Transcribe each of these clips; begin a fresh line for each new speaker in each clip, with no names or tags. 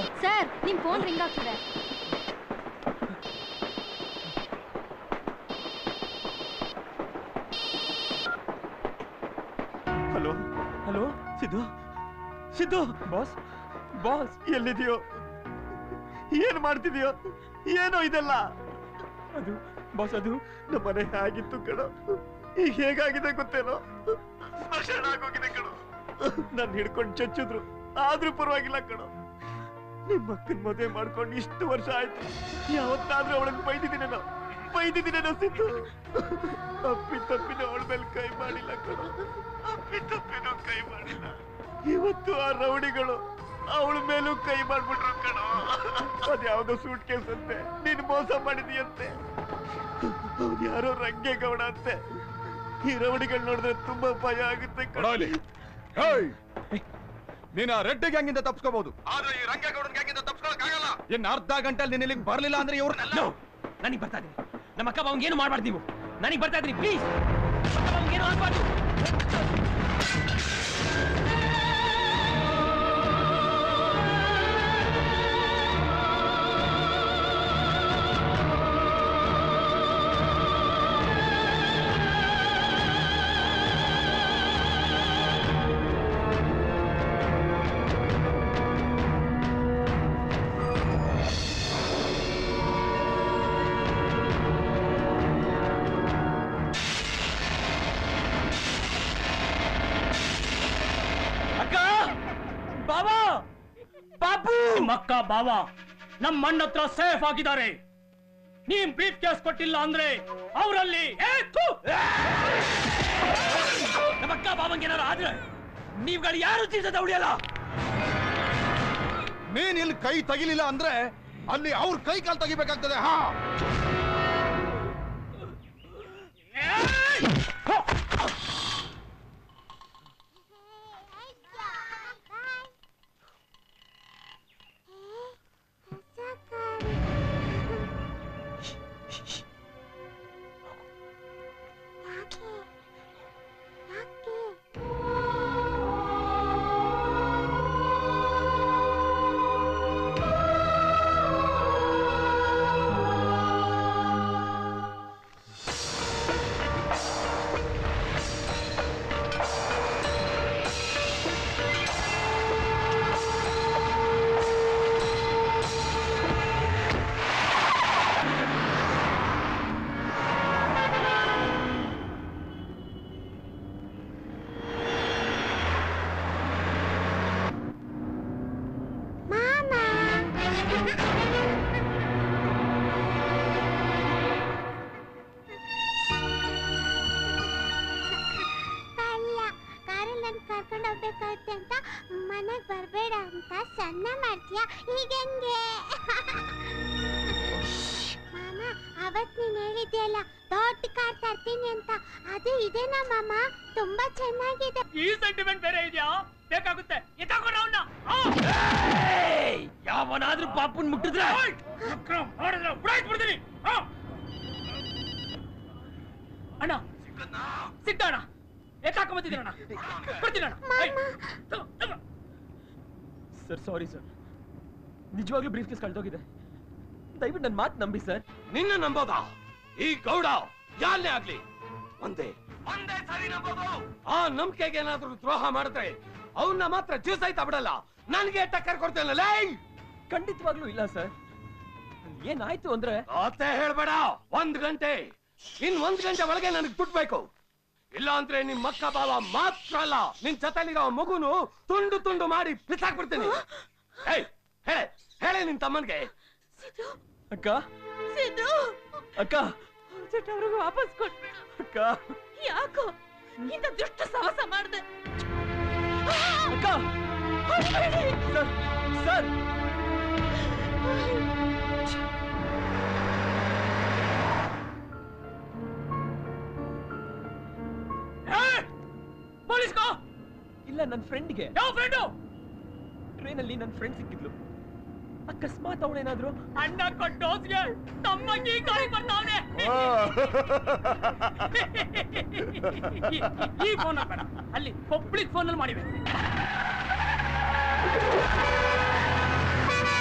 Sir ನಿಮ್ phone ring ಆಗ್ತಿದೆ
hello hello Siddu Siddu boss boss ಎಲ್ಲಿದೆಯೋ ಏನ್ ಮಾಡ್ತಿದ್ಯೋ ಏನೋ ಇದೆಲ್ಲ ಅದು ಬಾಸ್ ಅದು ನಮ್ಮನೆ ಹೇಗಿತ್ತು ಕಣೋ ಈಗ ಹೇಗಾಗಿದೆ ಗೊತ್ತೇನೋ ಸ್ಮಶಾನ ಆಗೋಗಿದೆ ಕಣೋ ನನ್ ಹಿಡ್ಕೊಂಡು ಚಚ್ಚಿದ್ರು ಆದ್ರೂ ಪರವಾಗಿಲ್ಲ ಕಣೋ ನಿಮ್ ಮಕ್ಕನ್ ಮದುವೆ ಮಾಡ್ಕೊಂಡು ಇಷ್ಟು ವರ್ಷ ಆಯ್ತು ಯಾವತ್ತಾದ್ರೂ ಅವಳನ್ನ ಬೈದಿದ್ದೀನೇನೋ ಬೈದಿದ್ದೀನೇನೋ ಸಿದ್ದು ಅಪ್ಪಿ ತಪ್ಪಿನ ಅವಳ ಮೇಲೆ ಕೈ ಮಾಡಿಲ್ಲ ಕಣೋ ಅಪ್ಪಿ ತಪ್ಪಿನೂ ಕೈ ಮಾಡಿಲ್ಲ ಇವತ್ತು ಆ ರೌಡಿಗಳು ಅವಳ ಮೇಲೂ ಕೈ ಮಾಡ್ಬಿಟ್ರು ಕಣೋ ಅದ್ಯಾವ್ದೋ ಸೂಟ್ ಕೇಸ್ ಅಂತೆ ನೀನ್ ಮೋಸ ಮಾಡಿದೀಯಂತೆ ಅವ್ನು ಯಾರೋ ರಂಗೇಗೌಡ ಅಂತೆ ಈ ರೌಡಿಗಳು ನೋಡಿದ್ರೆ ತುಂಬಾ ಭಯ ಆಗುತ್ತೆ ಕಣೋ.
ನೀನು ರೆಡ್ ಗ್ಯಾಂಗ್ ಇಂದ ತಪ್ಪಿಸ್ಕೋಬಹುದು ಆದ್ರೆ ಈ ರಂಗೇಗೌಡನ್ ಗ್ಯಾಂಗ್ ಇಂದ ತಪ್ಪಿಸ್ಕೊಳಕ್ಕಾಗಲ್ಲ ಇನ್ನು ಅರ್ಧ ಗಂಟೆಲಿ ನೀನ್ ಇಲ್ಲಿಗೆ ಬರ್ಲಿಲ್ಲ ಅಂದ್ರೆ ಇವ್ರನ್ನೆಲ್ಲ
ನನಗೆ ಬರ್ತಾ ಇದೀನಿ ನಮ್ಮ ಅಕ್ಕ ಬಾವಂಗೆ ಏನು ಮಾಡ್ಬಾರ್ದು ನೀವು ನನಗೆ ಬರ್ತಾ ಇದೀನಿ ಪ್ಲೀಸ್ ಅಕ್ಕ ಬಾವಂಗೆ ಏನು ಆಗ್ಬಾರ್ದು ಅಕ್ಕ ಬಾಬಾ ಬಾಬು
ಮಕ್ಕ ಬಾವ ನಮ್ಮ ಮಣ್ಣ ಹತ್ರ ಸೇಫ್ ಆಗಿದ್ದಾರೆ ನೀನ್ ಬ್ರೀಫ್ ಕೇಸ್ ಕೊಟ್ಟಿಲ್ಲ ಅಂದ್ರೆ ಅವರಲ್ಲಿ
ನಮ್ಮ ಅಕ್ಕ ಬಾವಂಗೆ ಏನಾರು ಆದ್ರೆ ನೀವುಗಳು ಯಾರು ತಿಳ್ಸದ ಉಳಿಯಲ್ಲ
ನೀನ್ ಇಲ್ಲಿ ಕೈ ತೆಗಿಲಿಲ್ಲ ಅಂದ್ರೆ ಅಲ್ಲಿ ಅವ್ರ ಕೈ ಕಾಲ್ ತೆಗಿಬೇಕಾಗ್ತದೆ ಹಾ
ಅಲ್ಲ ಕಾರಲ್ಲಿ ನನ್ ಕರ್ಕೊಂಡು ಹೋಗ್ಬೇಕಾಗುತ್ತೆ ಅಂತ ಮನೆಗ್ ಬರ್ಬೇಡ ಅಂತ ಸಣ್ಣ ಮಾಡ್ತೀಯ ಹೀಗೆಂಗೆ ಮಾಮ ಅವತ್ ನೀನ್ ಹೇಳಿದ್ಯಲ್ಲ ದೊಡ್ಡ ಕಾರ್ ತರ್ತೀನಿ ಅಂತ ಅದು ಇದೇನಾ ಮಾಮ ತುಂಬಾ ಚೆನ್ನಾಗಿದೆ
ಈ ಸೆಂಟಿಮೆಂಟ್ ಬೇರೆ ಇದೆಯಾ ಬೇಕಾಗುತ್ತೆ ಎತ್ತಾಕೊಂಡು ಅವನ್ನ
ಯಾವನಾದ್ರೂ ಪಾಪುನ್ ಮುಟ್ಟಿದ್ರೆ
ಮಾಡಿದ್ರೆ ಬಿಡ್ತೀನಿ ಅಣ್ಣ ಸಿಟ್ಟಣ್ಣ ಎತ್ತಾಕೊಂಬತ್ತಿದ್ದೀರಣ್ಣ ಬರ್ತೀನಿ ಅಣ್ಣ ಏಯ್, ತಗೋ, ತಗೋ.
ಸರ್ ಸಾರಿ ಸರ್ ನಿಜವಾಗ್ಲೂ ಬ್ರೀಫ್ ಕೇಸ್ ಕಳ್ದೋಗಿದೆ ದಯವಿಟ್ಟು ನನ್ನ ಮಾತು ನಂಬಿ ಸರ್
ನಿನ್ನ ನಂಬೋದಾ ಈ ಗೌಡ ಯಾರನ್ನೇ ಆಗ್ಲಿ ಒಂದೇ ಒಂದೇ ಸರಿ ನಂಬೋದು ಆ ನಂಬಿಕೆಗೆ ಏನಾದ್ರೂ ದ್ರೋಹ ಮಾಡಿದ್ರೆ ಅವನ್ನ ಮಾತ್ರ ಜೀವ ಸಹಿತ ಬಿಡಲ್ಲ ನನಗೆ ಟಕ್ಕರ್ ಕೊಡ್ತೇನಲ್ಲ
ಖಂಡಿತವಾಗ್ಲೂ ಇಲ್ಲ ಸರ್ ಏನಾಯ್ತು ಅಂದ್ರೆ
ಅತ್ತೆ ಹೇಳ್ಬೇಡ ಒಂದ್ ಗಂಟೆ ಇನ್ ಒಂದ್ ಗಂಟೆ ಒಳಗೆ ನನಗೆ ದುಡ್ಡು ಬೇಕು ಇಲ್ಲ ಅಂದ್ರೆ ನಿಮ್ ಮಕ್ಕ ಬಾವ ಮಾತ್ರ ಅಲ್ಲ ನಿನ್ ಜೊತೆಲಿರೋ ಮಗುನು ತುಂಡು ತುಂಡು ಮಾಡಿ ಬಿಸಾಕ್ಬಿಡ್ತೀನಿ ಏಯ್ ಹೇಳೆ ಹೇಳೆ ನಿನ್ ತಮ್ಮನ್ಗೆ
ಅಕ್ಕ
ಸಿದ್ದು
ಅಕ್ಕ
ಅವ್ರಿಗೂ ವಾಪಸ್ ಕೊಟ್ಬಿಡು
ಅಕ್ಕ
ಯಾಕೋ ಇಂಥ ದುಷ್ಟ ಸಾಹಸ ಮಾಡ್ದೆ
ಅಕ್ಕ ಸರ್ ಸರ್
ಪೊಲೀಸ್ಗೋ
ಇಲ್ಲ ನನ್ನ ಫ್ರೆಂಡ್ಗೆ
ಯಾವ ಫ್ರೆಂಡು
ಟ್ರೈನಲ್ಲಿ ನನ್ನ ಫ್ರೆಂಡ್ ಸಿಕ್ಕಿದ್ಲು ಅಕಸ್ಮಾತ್ ಅವಳೇನಾದ್ರು
ಅಣ್ಣ ಕೊಟ್ಟ ಡೋಸ್ಗೆ ತಮ್ಮಂಗಿ ಗಾಳಿ ಬರ್ತಾವನೆ ಈ ಫೋನ್ ಬೇಡ ಅಲ್ಲಿ ಪಬ್ಲಿಕ್ ಫೋನ್ ಅಲ್ಲಿ ಮಾಡಿವೆ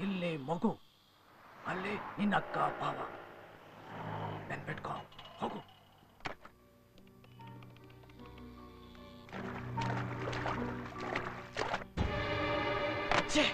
ಇಲ್ಲಿ ಮಗು ಅಲ್ಲಿ ನಿನ್ನ ಅಕ್ಕ ಭಾವ ನೆನ್ಪಿಟ್ಕೋ ಹೋಗು ಛೇ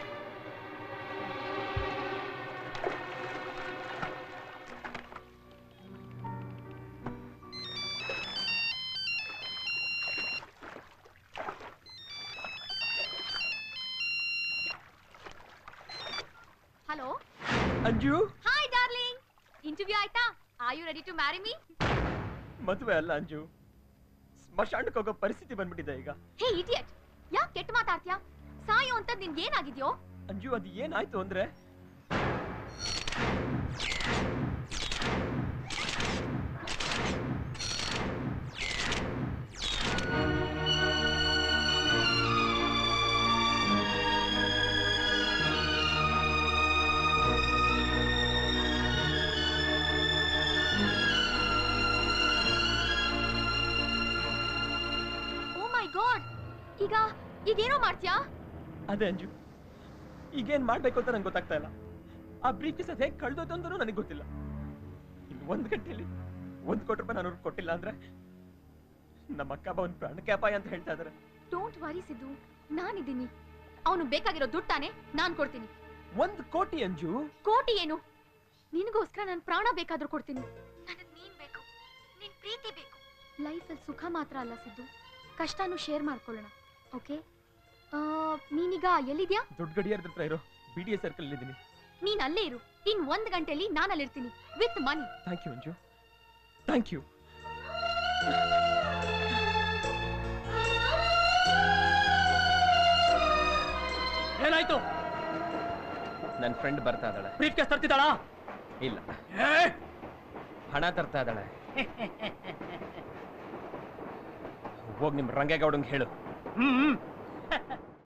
hello
Anju
hi darling interview ಆಯ್ತಾ are you ready to marry me
ಮದುವೆ ಅಲ್ಲ ಅಂಜು ಸ್ಮಶಾನಕ್ಕೆ ಹೋಗೋ ಪರಿಸ್ಥಿತಿ ಬಂದ್ಬಿಟ್ಟಿದೆ ಈಗ
ಹೇ ಇಡಿಯಟ್ ಯಾಕೆ ಕೆಟ್ಟ ಮಾತಾಡ್ತೀಯಾ ಸಾಯೋ ಅಂತ ನಿನ್ಗೆ ಏನಾಗಿದ್ಯೋ
ಅಂಜು ಅದು ಏನಾಯ್ತು ಅಂದ್ರೆ
ಓ ಮೈ ಗಾಡ್ ಈಗ ಈಗೇನೋ ಮಾಡ್ತೀಯಾ
ಅದೇ ಅಂಜು ಈಗೇನ್ ಮಾಡ್ಬೇಕು ಅಂತ ನಂಗೆ ಗೊತ್ತಾಗ್ತಾ ಇಲ್ಲ ಆ ಬ್ರೀಫ್ ಕೇಸ್ ಹೇಗೆ ಕಳ್ದೋಯ್ತು ಅಂತಲೂ ನನಗೆ ಗೊತ್ತಿಲ್ಲ ಇನ್ನು ಒಂದ್ ಗಂಟೆಯಲ್ಲಿ ಒಂದ್ ಕೋಟಿ ರೂಪಾಯಿ ನಾನು ಅವ್ರಿಗೆ ಕೊಟ್ಟಿಲ್ಲ ಅಂದ್ರೆ ನಮ್ಮ ಅಕ್ಕ ಬಾ ಒಂದ್ ಪ್ರಾಣಕ್ಕೆ ಅಪಾಯ ಅಂತ ಹೇಳ್ತಾ ಇದಾರೆ
ಡೋಂಟ್ ವರಿ ಸಿದ್ದು ನಾನಿದ್ದೀನಿ ಅವನು ಬೇಕಾಗಿರೋ ದುಡ್ಡು ತಾನೆ ನಾನ್ ಕೊಡ್ತೀನಿ
ಒಂದ್ ಕೋಟಿ ಅಂಜು
ಕೋಟಿ ಏನು ನಿನಗೋಸ್ಕರ ನಾನು ಪ್ರಾಣ ಬೇಕಾದ್ರೂ ಕೊಡ್ತೀನಿ ನನಗ್ ನೀನ್ ಬೇಕು ನಿನ್ ಪ್ರೀತಿ ಬೇಕು ಲೈಫಲ್ಲಿ ಸುಖ ಮಾತ್ರ ಅಲ್ಲ ಸಿದ್ದು ಕಷ್ಟನೂ ಶೇರ್ ಮಾಡ್ಕೊಳ್ಳೋಣ ಓಕೆ ನೀನೀಗ ಎಲ್ಲಿದ್ಯಾ
ದೊಡ್ಡ ಗಡಿಯಾರದ ಹತ್ರ ಇರೋ ಬಿ ಡಿ ಎಸ್ ಸರ್ಕಲ್ ಇದ್ದೀನಿ
ನೀನ್ ಅಲ್ಲೇ ಇರು ಇನ್ ಒಂದ್ ಗಂಟೆಲಿ ನಾನು ಅಲ್ಲಿರ್ತೀನಿ with money
thank you Anju thank you
ಏನಾಯ್ತು
ನನ್ನ ಫ್ರೆಂಡ್ ಬರ್ತಾ ಇದ್ದಾಳೆ
ಬ್ರೀಫ್ ಕೇಸ್ ತರ್ತಿದ್ದಾಳ
ಇಲ್ಲ
ಏ
ಹಣ ತರ್ತಾ ಇದ್ದಾಳೆ ಹೋಗಿ ನಿಮ್ ರಂಗೇಗೌಡಂಗೆ ಹೇಳು
ಹ್ಮ್ ಹ್ಮ್